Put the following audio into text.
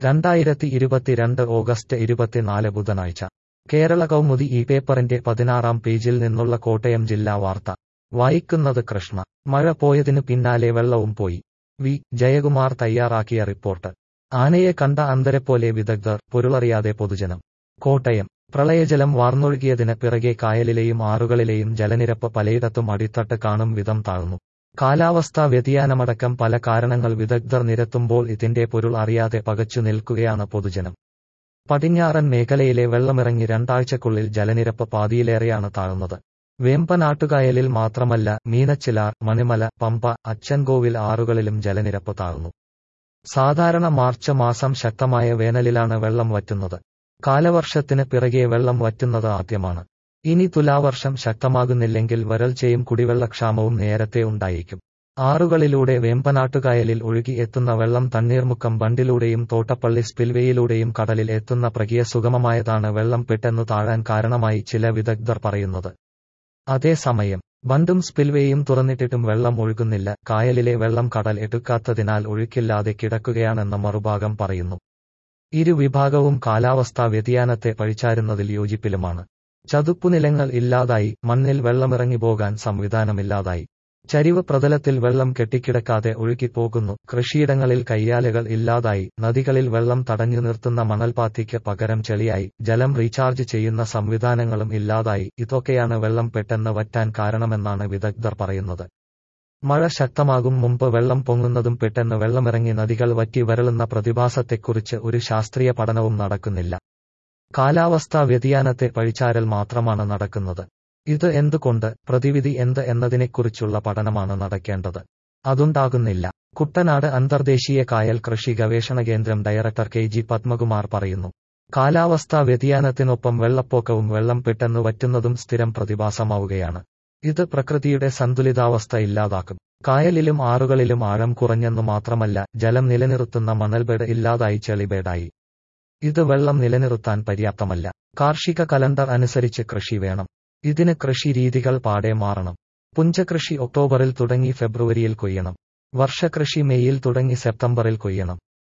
രണ്ടായിരത്തി ഇരുപത്തിരണ്ട് ഓഗസ്റ്റ് ഇരുപത്തിനാല് ബുധനാഴ്ച കേരള കൗമുദി ഈ പേപ്പറിന്റെ പതിനാറാം പേജിൽ നിന്നുള്ള കോട്ടയം ജില്ലാ വാർത്ത വായിക്കുന്നത് കൃഷ്ണ മഴ പോയതിനു പിന്നാലെ വെള്ളവും പോയി വി ജയകുമാർ തയ്യാറാക്കിയ റിപ്പോർട്ട് ആനയെ കണ്ട അന്തരെപ്പോലെ വിദഗ്ധർ പൊരുളറിയാതെ പൊതുജനം കോട്ടയം പ്രളയജലം വാർന്നൊഴുകിയതിന് പിറകെ കായലിലെയും ആറുകളിലെയും ജലനിരപ്പ് പലയിടത്തും അടിത്തട്ട് കാണും വിധം താഴ്ന്നു കാലാവസ്ഥാ വ്യതിയാനമടക്കം പല കാരണങ്ങൾ വിദഗ്ധർ നിരത്തുമ്പോൾ ഇതിന്റെ പൊരുൾ അറിയാതെ പകച്ചു നിൽക്കുകയാണ് പൊതുജനം പടിഞ്ഞാറൻ മേഖലയിലെ വെള്ളമിറങ്ങി രണ്ടാഴ്ചക്കുള്ളിൽ ജലനിരപ്പ് പാതിയിലേറെയാണ് താഴ്ന്നത് വേമ്പനാട്ടുകായലിൽ മാത്രമല്ല മീനച്ചിലാർ മണിമല പമ്പ അച്ചൻകോവിൽ ആറുകളിലും ജലനിരപ്പ് താഴ്ന്നു സാധാരണ മാർച്ച് മാസം ശക്തമായ വേനലിലാണ് വെള്ളം വറ്റുന്നത് കാലവർഷത്തിന് പിറകെ വെള്ളം വറ്റുന്നത് ആദ്യമാണ് ഇനി തുലാവർഷം ശക്തമാകുന്നില്ലെങ്കിൽ വരൾച്ചയും കുടിവെള്ളക്ഷാമവും നേരത്തെ ഉണ്ടായേക്കും ആറുകളിലൂടെ വേമ്പനാട്ടുകായലിൽ ഒഴുകി എത്തുന്ന വെള്ളം തണ്ണീർമുക്കം ബണ്ടിലൂടെയും തോട്ടപ്പള്ളി സ്പിൽവേയിലൂടെയും കടലിൽ എത്തുന്ന പ്രകിയ സുഗമമായതാണ് വെള്ളം പെട്ടെന്ന് താഴാൻ കാരണമായി ചില വിദഗ്ധർ പറയുന്നത് അതേസമയം ബണ്ടും സ്പിൽവേയും തുറന്നിട്ടിട്ടും വെള്ളം ഒഴുകുന്നില്ല കായലിലെ വെള്ളം കടൽ എടുക്കാത്തതിനാൽ ഒഴുക്കില്ലാതെ കിടക്കുകയാണെന്ന് മറുഭാഗം പറയുന്നു ഇരുവിഭാഗവും കാലാവസ്ഥാ വ്യതിയാനത്തെ പഴിച്ചാരുന്നതിൽ യോജിപ്പിലുമാണ് ചതുപ്പുനിലങ്ങൾ ഇല്ലാതായി മണ്ണിൽ വെള്ളമിറങ്ങി പോകാൻ സംവിധാനമില്ലാതായി ചരിവ് പ്രതലത്തിൽ വെള്ളം കെട്ടിക്കിടക്കാതെ ഒഴുകിപ്പോകുന്നു കൃഷിയിടങ്ങളിൽ കയ്യാലുകൾ ഇല്ലാതായി നദികളിൽ വെള്ളം തടഞ്ഞു നിർത്തുന്ന മണൽപാത്തിക്ക് പകരം ചെളിയായി ജലം റീചാർജ് ചെയ്യുന്ന സംവിധാനങ്ങളും ഇല്ലാതായി ഇതൊക്കെയാണ് വെള്ളം പെട്ടെന്ന് വറ്റാൻ കാരണമെന്നാണ് വിദഗ്ധർ പറയുന്നത് മഴ ശക്തമാകും മുമ്പ് വെള്ളം പൊങ്ങുന്നതും പെട്ടെന്ന് വെള്ളമിറങ്ങി നദികൾ വറ്റി വരളുന്ന പ്രതിഭാസത്തെക്കുറിച്ച് ഒരു ശാസ്ത്രീയ പഠനവും നടക്കുന്നില്ല കാലാവസ്ഥാ വ്യതിയാനത്തെ പഴിച്ചാരൽ മാത്രമാണ് നടക്കുന്നത് ഇത് എന്തുകൊണ്ട് പ്രതിവിധി എന്ത് എന്നതിനെക്കുറിച്ചുള്ള പഠനമാണ് നടക്കേണ്ടത് അതുണ്ടാകുന്നില്ല കുട്ടനാട് അന്തർദേശീയ കായൽ കൃഷി ഗവേഷണ കേന്ദ്രം ഡയറക്ടർ കെ ജി പത്മകുമാർ പറയുന്നു കാലാവസ്ഥാ വ്യതിയാനത്തിനൊപ്പം വെള്ളപ്പൊക്കവും വെള്ളം പെട്ടെന്ന് വറ്റുന്നതും സ്ഥിരം പ്രതിഭാസമാവുകയാണ് ഇത് പ്രകൃതിയുടെ സന്തുലിതാവസ്ഥ ഇല്ലാതാക്കും കായലിലും ആറുകളിലും ആഴം കുറഞ്ഞെന്നു മാത്രമല്ല ജലം നിലനിർത്തുന്ന മണൽബേഡ് ഇല്ലാതായി ചെളിബേഡായി ഇത് വെള്ളം നിലനിർത്താൻ പര്യാപ്തമല്ല കാർഷിക കലണ്ടർ അനുസരിച്ച് കൃഷി വേണം ഇതിന് കൃഷി രീതികൾ പാടെ മാറണം പുഞ്ചകൃഷി ഒക്ടോബറിൽ തുടങ്ങി ഫെബ്രുവരിയിൽ കൊയ്യണം വർഷകൃഷി മെയ്യിൽ തുടങ്ങി സെപ്റ്റംബറിൽ കൊയ്യണം